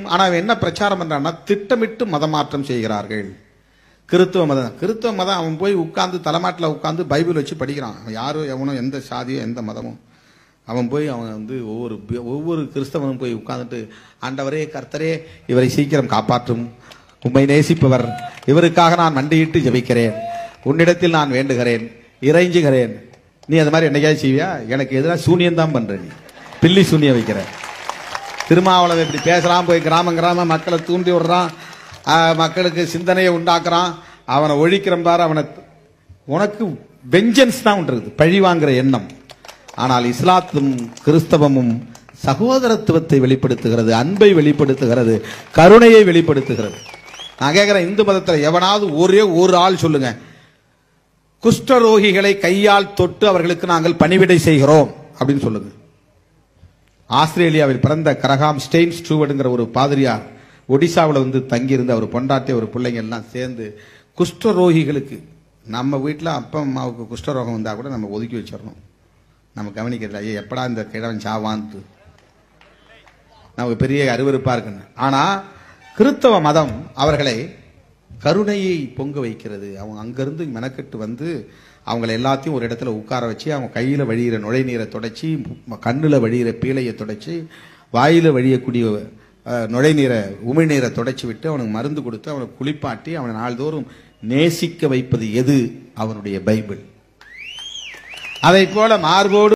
ஆனா அவன் என்ன பிரச்சாரம் பண்றான்னா திட்டமிட்டு மதமாற்றம் செய்கிறார்கள் கிறித்துவ மதம் கிறித்துவ மதம் அவன் போய் உட்கார்ந்து தலைமாட்டில் உட்கார்ந்து பைபிள் வச்சு படிக்கிறான் அவன் யாரும் எவனும் எந்த சாதியோ எந்த மதமும் அவன் போய் அவன் வந்து ஒவ்வொரு பி- ஒவ்வொரு கிறிஸ்தவனும் போய் உட்கார்ந்துட்டு ஆண்டவரே கர்த்தரே இவரை சீக்கிரம் காப்பாற்றும் உம்மை நேசிப்பவர் இவருக்காக நான் மண்டியிட்டு ஜெபிக்கிறேன் உன்னிடத்தில் நான் வேண்டுகிறேன் இறைஞ்சுகிறேன் நீ அது மாதிரி என்னைக்காவது செய்வியா எனக்கு எதிராக சூனியம் தான் பண்ற நீ பில்லி சூனியம் வைக்கிற திருமாவளவன் இப்படி பேசுறான் போய் கிராமம் கிராம மக்களை தூண்டி விடுறான் ஆ, மக்களுக்கு சிந்தனையை உண்டாக்குறான் அவனை ஒழிக்கிறன் பாரு அவனை உனக்கு வெஞ்சன்ஸ் தான் உண்டு இருக்குது பழி வாங்குற எண்ணம் ஆனால் இஸ்லாத்தும் கிறிஸ்தவமும் சகோதரத்துவத்தை வெளிப்படுத்துகிறது அன்பை வெளிப்படுத்துகிறது கருணையை வெளிப்படுத்துகிறது நான் கேட்கிறேன் இந்து மதத்தில் எவனாவது ஒரே ஒரு ஆள் சொல்லுங்க குஷ்டரோகிகளை கையால் தொட்டு அவர்களுக்கு நாங்கள் பணிவிடை செய்கிறோம் அப்படின்னு சொல்லுங்க ஆஸ்திரேலியாவில் பிறந்த கரகாம் ஸ்டெயின் ஸ்டூவர்டுங்கிற ஒரு பாதிரியார் ஒடிசாவில் வந்து தங்கியிருந்த அவர் பொண்டாட்டி ஒரு பிள்ளைங்க எல்லாம் சேர்ந்து குஷ்டரோகிகளுக்கு நம்ம வீட்டில் அப்பா அம்மாவுக்கு குஷ்டரோகம் வந்தால் கூட நம்ம ஒதுக்கி வச்சிடணும் நம்ம கவனிக்கிறது ஐயா எப்படா இந்த கிழவன் சாவான்ட்டு நமக்கு பெரிய அருவருப்பா இருக்குன்னு ஆனா கிறித்தவ மதம் அவர்களை கருணையை பொங்க வைக்கிறது அவங்க அங்கிருந்து மெனக்கெட்டு வந்து அவங்களை எல்லாத்தையும் ஒரு இடத்துல உட்கார வச்சு அவங்க கையில வழியிற நுழைநீரை தொடச்சி கண்ணுல வழியிற பீலையை தொடச்சி வாயில வழியக்கூடிய அஹ், நுழைநீரை உமிழ்நீரை தொடச்சி விட்டு அவனுக்கு மருந்து கொடுத்து அவனை குளிப்பாட்டி அவனை நாள்தோறும் நேசிக்க வைப்பது எது அவனுடைய பைபிள் அதை போல மார்போடு